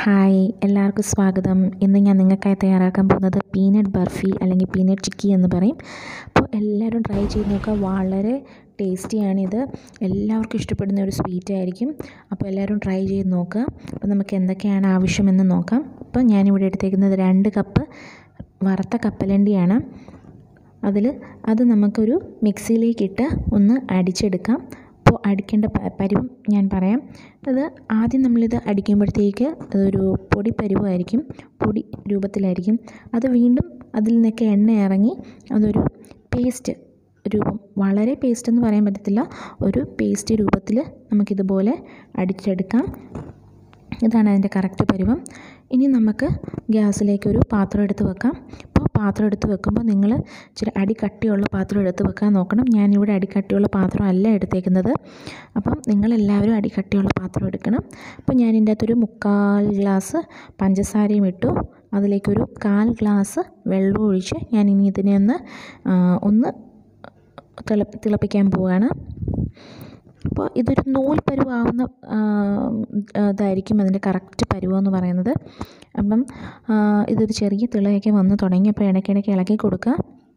hi എല്ലാവർക്കും സ്വാഗതം ഇന്ന് ഞാൻ നിങ്ങൾക്കായി തയ്യാറാക്കാൻ പോകുന്നത് പീനട്ട് ബർഫി അല്ലെങ്കിൽ പീനട്ട് ചിക്കി എന്ന് പറയും അപ്പോൾ എല്ലാവരും ട്രൈ ചെയ്ത് നോക്കുക വളരെ ടേസ്റ്റിയാണിത് എല്ലാവർക്കും ഇഷ്ടപ്പെടുന്ന ഒരു സ്വീറ്റ് ആയിരിക്കും അപ്പോൾ എല്ലാവരും ട്രൈ ചെയ്ത് നോക്കുക അപ്പോൾ നമുക്ക് എന്തൊക്കെയാണ് ആവശ്യമെന്ന് നോക്കാം അപ്പോൾ ഞാനിവിടെ എടുത്തേക്കുന്നത് രണ്ട് കപ്പ് വറുത്ത കപ്പലണ്ടിയാണ് അതിൽ അത് നമുക്കൊരു മിക്സിയിലേക്കിട്ട് ഒന്ന് അടിച്ചെടുക്കാം അപ്പോൾ അടിക്കേണ്ട പ പരുവം ഞാൻ പറയാം അത് ആദ്യം നമ്മളിത് അടിക്കുമ്പോഴത്തേക്ക് അതൊരു പൊടി പരുവമായിരിക്കും പൊടി രൂപത്തിലായിരിക്കും അത് വീണ്ടും അതിൽ നിന്നൊക്കെ എണ്ണ ഇറങ്ങി അതൊരു പേസ്റ്റ് രൂപം വളരെ പേസ്റ്റ് എന്ന് പറയാൻ പറ്റത്തില്ല ഒരു പേസ്റ്റ് രൂപത്തിൽ നമുക്കിതുപോലെ അടിച്ചെടുക്കാം ഇതാണ് അതിൻ്റെ കറക്റ്റ് പരുവം ഇനി നമുക്ക് ഗ്യാസിലേക്കൊരു പാത്രം എടുത്ത് വെക്കാം അപ്പോൾ പാത്രം എടുത്ത് വെക്കുമ്പോൾ നിങ്ങൾ ഇച്ചിരി അടി കട്ടിയുള്ള പാത്രം എടുത്ത് വെക്കാൻ നോക്കണം ഞാനിവിടെ അടി കട്ടിയുള്ള പാത്രം അല്ല എടുത്തേക്കുന്നത് അപ്പം നിങ്ങളെല്ലാവരും അടി കട്ടിയുള്ള പാത്രം എടുക്കണം അപ്പോൾ ഞാൻ ഇതിൻ്റെ അകത്തൊരു മുക്കാൽ ഗ്ലാസ് പഞ്ചസാരയും ഇട്ടു അതിലേക്കൊരു കാൽ ഗ്ലാസ് വെള്ളം ഒഴിച്ച് ഞാൻ ഇനി ഇതിനെ ഒന്ന് ഒന്ന് തിള തിളപ്പിക്കാൻ പോവുകയാണ് അപ്പോൾ ഇതൊരു നൂൽ പരുവാകുന്ന ഇതായിരിക്കും അതിൻ്റെ കറക്റ്റ് പരുവം എന്ന് പറയുന്നത് അപ്പം ഇതൊരു ചെറിയ തിളയൊക്കെ വന്ന് തുടങ്ങി അപ്പോൾ ഇടയ്ക്കിടയ്ക്ക് ഇളക്കി കൊടുക്കുക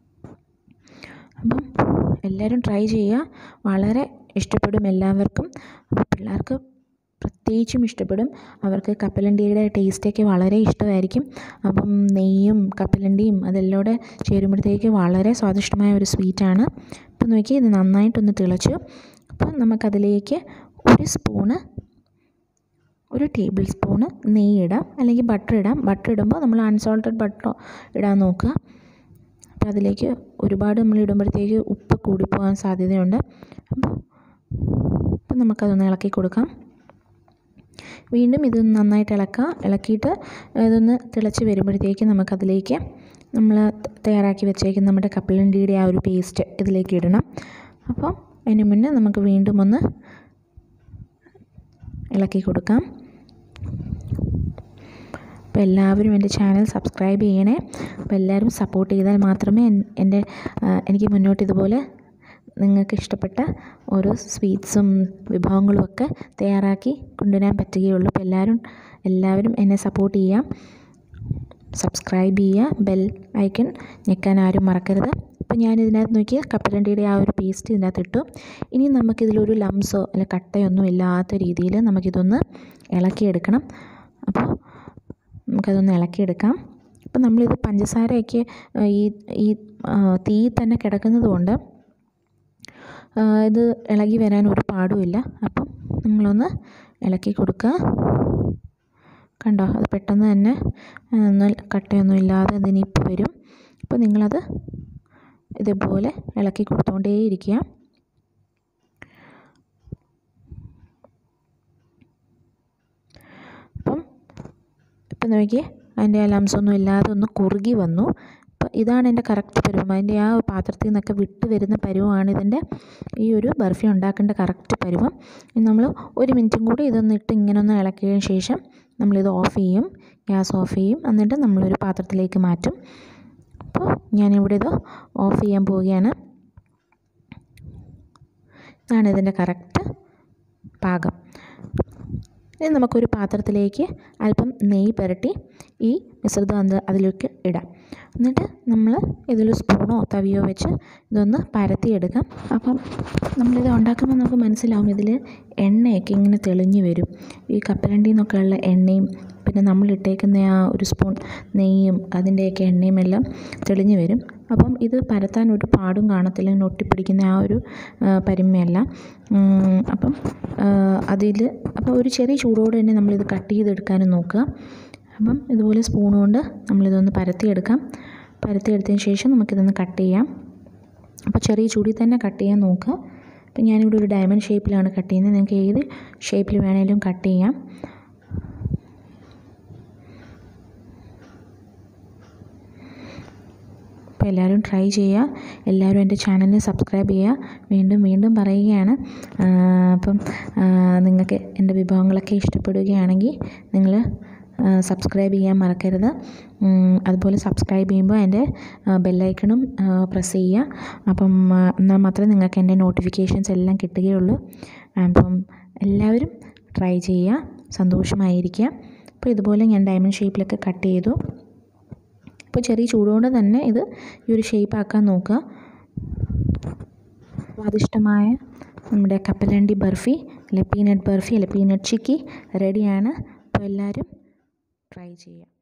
അപ്പം എല്ലാവരും ട്രൈ ചെയ്യുക വളരെ ഇഷ്ടപ്പെടും എല്ലാവർക്കും അപ്പോൾ പിള്ളേർക്ക് പ്രത്യേകിച്ചും ഇഷ്ടപ്പെടും അവർക്ക് കപ്പലണ്ടിയുടെ ടേസ്റ്റൊക്കെ വളരെ ഇഷ്ടമായിരിക്കും അപ്പം നെയ്യും കപ്പലണ്ടിയും അതെല്ലാം കൂടെ ചേരുമ്പോഴത്തേക്ക് വളരെ സ്വാദിഷ്ടമായ ഒരു സ്വീറ്റാണ് അപ്പം നോക്കി ഇത് നന്നായിട്ടൊന്ന് തിളച്ചു അപ്പോൾ നമുക്കതിലേക്ക് ഒരു സ്പൂണ് ഒരു ടേബിൾ സ്പൂണ് നെയ്യ് ഇടാം അല്ലെങ്കിൽ ബട്ടർ ഇടാം ബട്ടർ ഇടുമ്പോൾ നമ്മൾ അൺസോൾട്ടഡ് ബട്ടർ ഇടാൻ നോക്കുക അപ്പോൾ അതിലേക്ക് ഒരുപാട് നമ്മൾ ഇടുമ്പോഴത്തേക്ക് ഉപ്പ് കൂടിപ്പോകാൻ സാധ്യതയുണ്ട് അപ്പോൾ അപ്പം നമുക്കതൊന്ന് ഇളക്കി കൊടുക്കാം വീണ്ടും ഇത് നന്നായിട്ട് ഇളക്കുക ഇളക്കിയിട്ട് ഇതൊന്ന് തിളച്ച് വരുമ്പോഴത്തേക്ക് നമുക്കതിലേക്ക് നമ്മൾ തയ്യാറാക്കി വെച്ചേക്കുന്ന നമ്മുടെ കപ്പലണ്ടിയുടെ ആ ഒരു പേസ്റ്റ് ഇതിലേക്ക് ഇടണം അപ്പം അതിന് മുന്നേ നമുക്ക് വീണ്ടും ഒന്ന് ഇളക്കി കൊടുക്കാം അപ്പോൾ എല്ലാവരും എൻ്റെ ചാനൽ സബ്സ്ക്രൈബ് ചെയ്യണേ അപ്പോൾ എല്ലാവരും സപ്പോർട്ട് ചെയ്താൽ മാത്രമേ എൻ്റെ എനിക്ക് മുന്നോട്ട് ഇതുപോലെ നിങ്ങൾക്ക് ഇഷ്ടപ്പെട്ട ഓരോ സ്വീറ്റ്സും വിഭവങ്ങളും ഒക്കെ തയ്യാറാക്കി കൊണ്ടുവരാൻ പറ്റുകയുള്ളൂ അപ്പോൾ എല്ലാവരും എല്ലാവരും എന്നെ സപ്പോർട്ട് ചെയ്യാം സബ്സ്ക്രൈബ് ചെയ്യുക ബെൽ ഐക്കൺ ഞെക്കാൻ ആരും മറക്കരുത് അപ്പോൾ ഞാൻ ഇതിനകത്ത് നോക്കി കപ്പലണ്ടിയുടെ ആ ഒരു പേസ്റ്റ് ഇതിനകത്ത് ഇട്ടു ഇനി നമുക്കിതിലൊരു ലംസോ അല്ല കട്ടയൊന്നും ഇല്ലാത്ത രീതിയിൽ നമുക്കിതൊന്ന് ഇളക്കിയെടുക്കണം അപ്പോൾ നമുക്കതൊന്ന് ഇളക്കിയെടുക്കാം അപ്പോൾ നമ്മളിത് പഞ്ചസാരയൊക്കെ ഈ ഈ തീ തന്നെ കിടക്കുന്നത് കൊണ്ട് ഇത് ഇളകി വരാൻ ഒരു പാടുമില്ല അപ്പം നിങ്ങളൊന്ന് ഇളക്കി കൊടുക്കുക കണ്ടോ അത് പെട്ടെന്ന് തന്നെ ഒന്നും കട്ടയൊന്നും ഇല്ലാതെ അതിനിപ്പോൾ വരും അപ്പോൾ നിങ്ങളത് ഇതുപോലെ ഇളക്കി കൊടുത്തുകൊണ്ടേയിരിക്കുക അപ്പം ഇപ്പം നോക്കിയേ അതിൻ്റെ ലംസൊന്നും ഇല്ലാതെ ഒന്ന് കുറുകി വന്നു അപ്പം ഇതാണ് എൻ്റെ കറക്റ്റ് പരുവം അതിൻ്റെ ആ പാത്രത്തിൽ നിന്നൊക്കെ വിട്ട് വരുന്ന പരുവമാണ് ഇതിൻ്റെ ഈ ഒരു ബർഫി ഉണ്ടാക്കേണ്ട കറക്റ്റ് പരുവം നമ്മൾ ഒരു മിനിറ്റും കൂടി ഇതൊന്ന് ഇട്ട് ഇങ്ങനെ ഒന്ന് ഇളക്കിയതിന് ശേഷം നമ്മളിത് ഓഫ് ചെയ്യും ഗ്യാസ് ഓഫ് ചെയ്യും എന്നിട്ട് നമ്മളൊരു പാത്രത്തിലേക്ക് മാറ്റും അപ്പോൾ ഞാനിവിടെ ഇത് ഓഫ് ചെയ്യാൻ പോവുകയാണ് ഇതാണ് ഇതിൻ്റെ കറക്റ്റ് പാകം ഇനി നമുക്കൊരു പാത്രത്തിലേക്ക് അല്പം നെയ്യ് പുരട്ടി ഈ മിശ്രിതം അതിലേക്ക് ഇടാം എന്നിട്ട് നമ്മൾ ഇതിൽ സ്പൂണോ തവിയോ വെച്ച് ഇതൊന്ന് പരത്തിയെടുക്കാം അപ്പം നമ്മളിത് ഉണ്ടാക്കുമ്പോൾ നമുക്ക് മനസ്സിലാവും ഇതിൽ എണ്ണയൊക്കെ ഇങ്ങനെ തെളിഞ്ഞു വരും ഈ കപ്പലണ്ടിയിൽ നിന്നൊക്കെയുള്ള എണ്ണയും പിന്നെ നമ്മൾ ഇട്ടേക്കുന്ന ആ ഒരു സ്പൂൺ നെയ്യും അതിൻ്റെയൊക്കെ എണ്ണയും എല്ലാം തെളിഞ്ഞു വരും അപ്പം ഇത് പരത്താൻ ഒരു പാടും കാണത്തില്ല ഇങ്ങനെ ഒട്ടിപ്പിടിക്കുന്ന ആ ഒരു പരിമയല്ല അപ്പം അതിൽ അപ്പോൾ ഒരു ചെറിയ ചൂടോടെ തന്നെ നമ്മളിത് കട്ട് ചെയ്തെടുക്കാനും നോക്കുക അപ്പം ഇതുപോലെ സ്പൂൺ കൊണ്ട് നമ്മളിതൊന്ന് പരത്തിയെടുക്കാം പരത്തിയെടുത്തതിന് ശേഷം നമുക്കിതൊന്ന് കട്ട് ചെയ്യാം അപ്പോൾ ചെറിയ ചൂടിൽ തന്നെ കട്ട് ചെയ്യാൻ നോക്കുക അപ്പം ഞാനിവിടെ ഒരു ഡയമണ്ട് ഷേപ്പിലാണ് കട്ട് ചെയ്യുന്നത് നിങ്ങൾക്ക് ഏത് ഷേപ്പിൽ വേണേലും കട്ട് ചെയ്യാം അപ്പോൾ എല്ലാവരും ട്രൈ ചെയ്യുക എല്ലാവരും എൻ്റെ ചാനലിന് സബ്സ്ക്രൈബ് ചെയ്യുക വീണ്ടും വീണ്ടും പറയുകയാണ് അപ്പം നിങ്ങൾക്ക് എൻ്റെ വിഭവങ്ങളൊക്കെ ഇഷ്ടപ്പെടുകയാണെങ്കിൽ നിങ്ങൾ സബ്സ്ക്രൈബ് ചെയ്യാൻ മറക്കരുത് അതുപോലെ സബ്സ്ക്രൈബ് ചെയ്യുമ്പോൾ എൻ്റെ ബെല്ലൈക്കണും പ്രസ് ചെയ്യുക അപ്പം എന്നാൽ മാത്രമേ നിങ്ങൾക്ക് എൻ്റെ നോട്ടിഫിക്കേഷൻസ് എല്ലാം കിട്ടുകയുള്ളൂ അപ്പം എല്ലാവരും ട്രൈ ചെയ്യുക സന്തോഷമായിരിക്കുക അപ്പോൾ ഇതുപോലെ ഞാൻ ഡയമണ്ട് ഷേപ്പിലൊക്കെ കട്ട് ചെയ്തു അപ്പോൾ ചെറിയ ചൂടുകൊണ്ട് തന്നെ ഇത് ഈ ഒരു ഷേപ്പ് ആക്കാൻ നോക്കുക സ്വാദിഷ്ടമായ നമ്മുടെ കപ്പലണ്ടി ബർഫി അല്ലെ പീനട്ട് ബർഫി അല്ലെ പീനട്ട് ചിക്കി റെഡിയാണ് അപ്പോൾ എല്ലാവരും ട്രൈ ചെയ്യുക